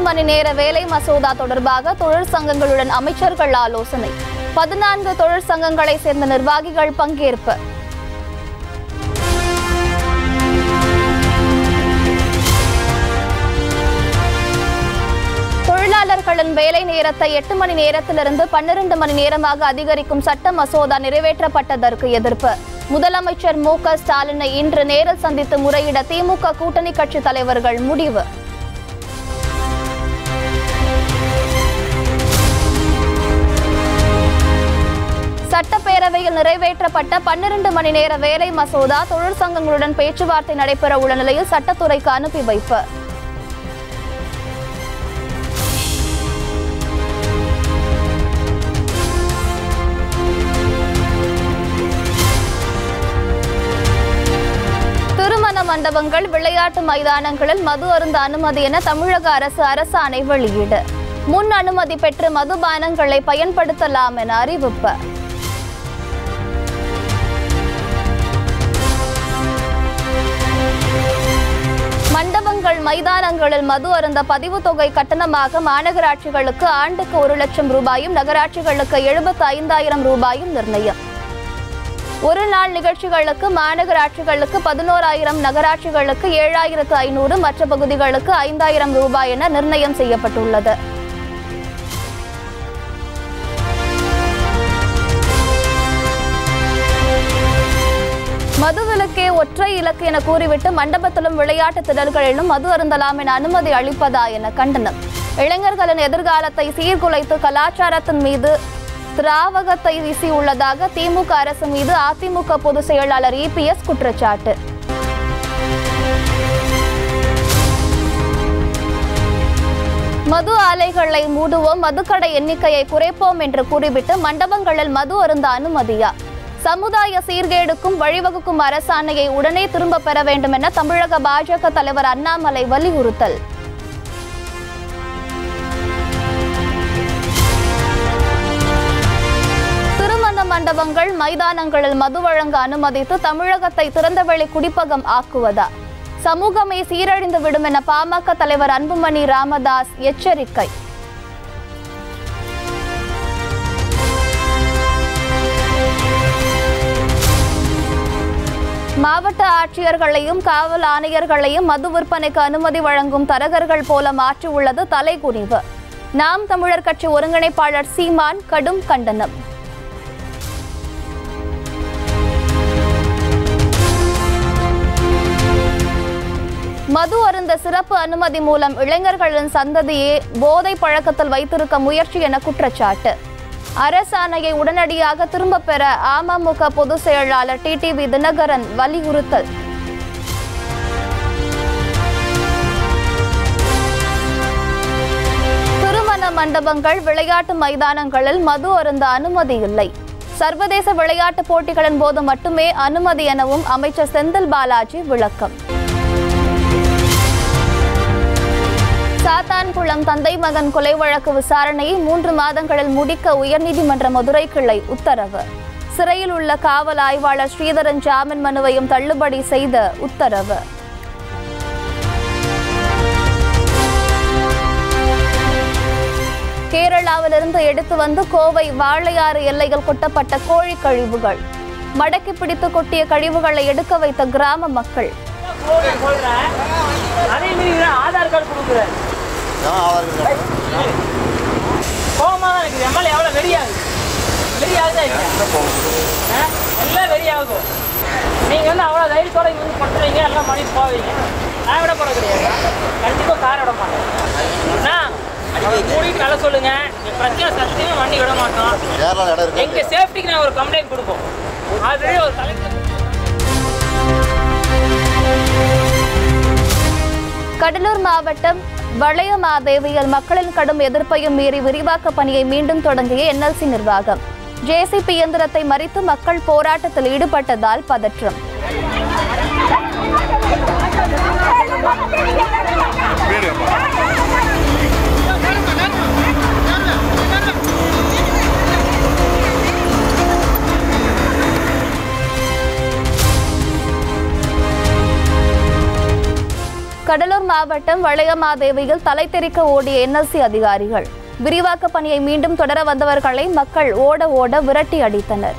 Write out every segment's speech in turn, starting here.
மணி நேர வேலை மசோதா தொடர்பாக தொழிற்சங்கங்களுடன் அமைச்சர்கள் ஆலோசனை பதினான்கு தொழிற்சங்கங்களை சேர்ந்த நிர்வாகிகள் பங்கேற்பு தொழிலாளர்களின் வேலை நேரத்தை எட்டு மணி நேரத்திலிருந்து பன்னிரண்டு மணி நேரமாக அதிகரிக்கும் சட்ட மசோதா நிறைவேற்றப்பட்டதற்கு எதிர்ப்பு முதலமைச்சர் மு க ஸ்டாலினை இன்று நேரில் சந்தித்து முறையிட திமுக கூட்டணி கட்சி தலைவர்கள் முடிவு சட்டப்பேரவையில் நிறைவேற்றப்பட்ட பன்னிரண்டு மணி நேர வேலை மசோதா தொழிற்சங்கங்களுடன் பேச்சுவார்த்தை நடைபெற உள்ள நிலையில் சட்டத்துறைக்கு அனுப்பி வைப்பு திருமண மண்டபங்கள் விளையாட்டு மைதானங்களில் மது அருந்த அனுமதி என தமிழக அரசு அரசாணை வெளியீடு முன் அனுமதி பெற்று மதுபானங்களை பயன்படுத்தலாம் என அறிவிப்பு மண்டபங்கள் மைதானங்களில் மது அருந்த பதிவு தொகை கட்டணமாக மாநகராட்சிகளுக்கு ஆண்டுக்கு ஒரு லட்சம் ரூபாயும் நகராட்சிகளுக்கு எழுபத்து ஐந்தாயிரம் ரூபாயும் நிர்ணயம் ஒரு நாள் நிகழ்ச்சிகளுக்கு மாநகராட்சிகளுக்கு பதினோராயிரம் நகராட்சிகளுக்கு ஏழாயிரத்து ஐநூறு மற்ற பகுதிகளுக்கு ஐந்தாயிரம் ரூபாய் என நிர்ணயம் செய்யப்பட்டுள்ளது மதுவிலக்கே ஒற்றை இலக்கு என கூறிவிட்டு மண்டபத்திலும் விளையாட்டு திடல்களிலும் மது அருந்தலாம் என அனுமதி அளிப்பதா என கண்டனம் இளைஞர்களின் எதிர்காலத்தை சீர்குலைத்து கலாச்சாரத்தின் மீது திராவகத்தை வீசியுள்ளதாக திமுக அரசு மீது அதிமுக பொதுச் செயலாளர் இபிஎஸ் குற்றச்சாட்டு மது ஆலைகளை மூடுவோம் மதுக்கடை எண்ணிக்கையை குறைப்போம் என்று கூறிவிட்டு மண்டபங்களில் மது அருந்த அனுமதியா சமுதாய சீர்கேடுக்கும் வழிவகுக்கும் அரசாணையை உடனே திரும்ப பெற வேண்டும் என தமிழக பாஜக தலைவர் அண்ணாமலை வலியுறுத்தல் திருமண மண்டபங்கள் மைதானங்களில் மது வழங்க அனுமதித்து தமிழகத்தை திறந்தவெளி குடிப்பகம் ஆக்குவதா சமூகமே சீரழிந்து விடும் என பாமக தலைவர் அன்புமணி ராமதாஸ் எச்சரிக்கை மாவட்ட ஆட்சியர்களையும் காவல் ஆணையர்களையும் மது விற்பனைக்கு அனுமதி வழங்கும் தரகர்கள் போல மாற்றியுள்ளது தலைகுனிவு நாம் தமிழர் கட்சி ஒருங்கிணைப்பாளர் சீமான் கடும் கண்டனம் மது அருந்த சிறப்பு அனுமதி மூலம் இளைஞர்களின் சந்ததியை போதை பழக்கத்தில் வைத்திருக்க முயற்சி என குற்றச்சாட்டு அரசாணையை உடனடியாக திரும்பப் பெற அமமுக பொதுச் செயலாளர் டிடிவி தினகரன் வலியுறுத்தல் திருமண மண்டபங்கள் விளையாட்டு மைதானங்களில் மது அருந்த அனுமதி இல்லை சர்வதேச விளையாட்டுப் போட்டிகளின் போது மட்டுமே அனுமதி எனவும் அமைச்சர் செந்தில் பாலாஜி விளக்கம் சாத்தான்குளம் தந்தை மகன் கொலை வழக்கு விசாரணையை மூன்று மாதங்களில் முடிக்க உயர்நீதிமன்ற மதுரை கிளை உத்தரவு சிறையில் உள்ள காவல் ஆய்வாளர் ஸ்ரீதரன் ஜாமீன் மனுவையும் தள்ளுபடி செய்த உத்தரவு கேரளாவிலிருந்து எடுத்து வந்து கோவை வாழையாறு எல்லையில் கொட்டப்பட்ட கோழி கழிவுகள் மடக்கி பிடித்து கொட்டிய கழிவுகளை எடுக்க வைத்த கிராம மக்கள் சொல்றேன் அதே மாதிரி இவன் ஆதார் கார்டு கொடுக்குறேன் கோபமா தான் இருக்குது எம்எல்ஏ எவ்வளோ வெறியாகுது வெறியாகுதா இல்லையா? ஆ? எல்லாம் வெறியாகும் நீங்க வந்து அவ்வளோ தைரியத்தோட இங்க வந்து பண்ணுறீங்க எல்லாம் பண்ணிட்டு போவீங்க நான் விட போட கிடையாது கண்டிப்பாக கார் விட மாட்டேன் அண்ணா, அவரை மூடிட்டு வேலை சொல்லுங்க இந்த பிரச்சனை சத்தியமா வண்டி விட மாட்டோம் கேரளா இடம் இருக்கு எங்க சேஃப்டிக்கு நான் ஒரு கம்ப்ளைண்ட் கொடுப்போம் ஆல்ரெடி ஒரு கலெக்டர் கடலூர் மாவட்டம் வளையமாதேவியில் மக்களின் கடும் எதிர்ப்பையும் மீறி விரிவாக்க பணியை மீண்டும் தொடங்கிய என்எல்சி நிர்வாகம் ஜேசிபி இயந்திரத்தை மறித்து மக்கள் போராட்டத்தில் ஈடுபட்டதால் பதற்றம் கடலூர் மாவட்டம் வளையமாதேவியில் தலை தெறிக்க ஓடிய என்எல்சி அதிகாரிகள் விரிவாக்க பணியை மீண்டும் தொடர வந்தவர்களை மக்கள் ஓட ஓட விரட்டி அடித்தனர்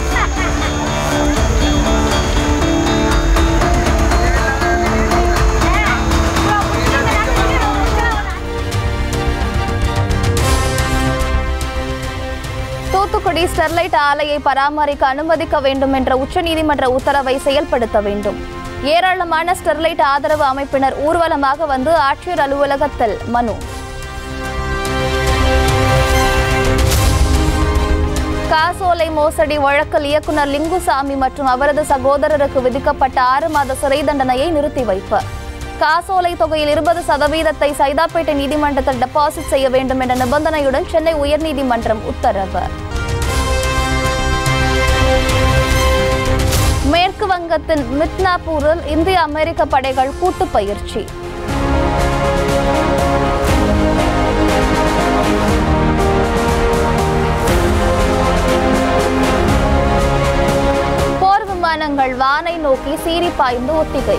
தூத்துக்குடி ஸ்டெர்லைட் ஆலையை பராமரிக்க அனுமதிக்க வேண்டும் என்ற உச்சநீதிமன்ற உத்தரவை செயல்படுத்த வேண்டும் ஏராளமான ஸ்டெர்லைட் ஆதரவு அமைப்பினர் ஊர்வலமாக வந்து ஆட்சியர் அலுவலகத்தில் மனு காசோலை மோசடி வழக்கில் இயக்குனர் லிங்குசாமி மற்றும் அவரது சகோதரருக்கு விதிக்கப்பட்ட ஆறு மாத சிறை தண்டனையை நிறுத்தி வைப்பு காசோலை தொகையில் இருபது சதவீதத்தை சைதாப்பேட்டை நீதிமன்றத்தில் டெபாசிட் செய்ய வேண்டும் என்ற நிபந்தனையுடன் சென்னை உயர்நீதிமன்றம் உத்தரவு மேற்கு வங்கத்தின் மிட்னாப்பூரில் இந்திய அமெரிக்க படைகள் கூட்டு பயிற்சி போர் விமானங்கள் வானை நோக்கி சீறி பாய்ந்து ஒத்திகை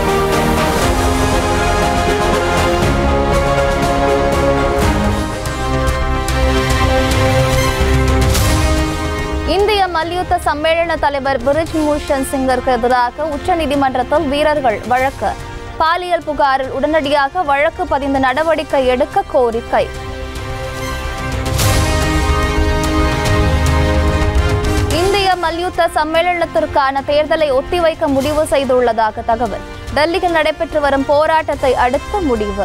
இந்திய மல்யுத்த சம்மேளன தலைவர் பிரிஜ் பூஷன் சிங்கிற்கு எதிராக உச்சநீதிமன்றத்தில் வீரர்கள் வழக்கு பாலியல் புகாரில் உடனடியாக வழக்கு பதிந்து நடவடிக்கை எடுக்க கோரிக்கை இந்திய மல்யுத்த சம்மேளனத்திற்கான தேர்தலை ஒத்திவைக்க முடிவு செய்துள்ளதாக தகவல் டெல்லியில் நடைபெற்று வரும் போராட்டத்தை அடுத்த முடிவு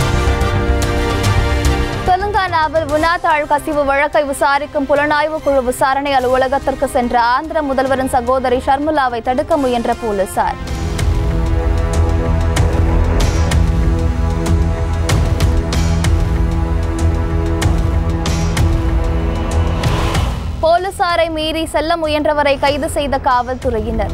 தெலுங்கானாவில் வினாத்தாள் கசிவு வழக்கை விசாரிக்கும் புலனாய்வு குழு விசாரணை அலுவலகத்திற்கு சென்ற ஆந்திர முதல்வரின் சகோதரி ஷர்மிளாவை தடுக்க முயன்ற போலீசார் போலீசாரை மீறி செல்ல முயன்றவரை கைது செய்த காவல்துறையினர்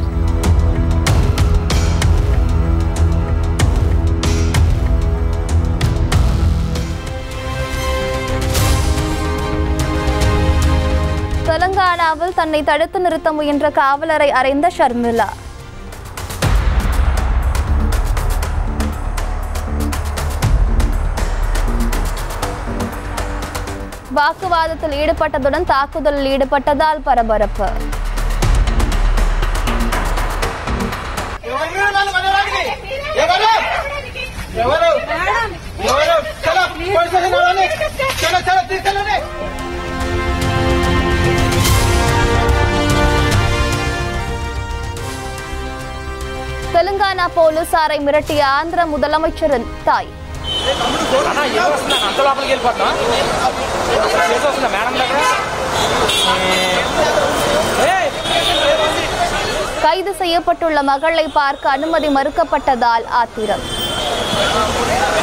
தெலங்கானாவில் தன்னை தடுத்து நிறுத்த முயன்ற காவலரை அறைந்த ஷர்மிளா வாக்குவாதத்தில் ஈடுபட்டதுடன் தாக்குதலில் ஈடுபட்டதால் பரபரப்பு ఎవరు నన్ను మనవాడికి? ఎవరు ఎవరు ఎవరు చలో పోలీసులు నడవండి. చలో చలో తీసుకెళ్ళండి தெலுங்கானா போலீசாரை மிரட்டிய ஆந்திர முதலமைச்சரின் தாய் అన్న ఏదో వస్తుందా అంత లోపలికి వెళ్ళిపోతాం చేసి వస్తుందా మేడం దగ్గర ఏయ్! கைது செய்யப்பட்டுள்ள மகளை பார்க்க அனுமதி மறுக்கப்பட்டதால் ஆத்திரம்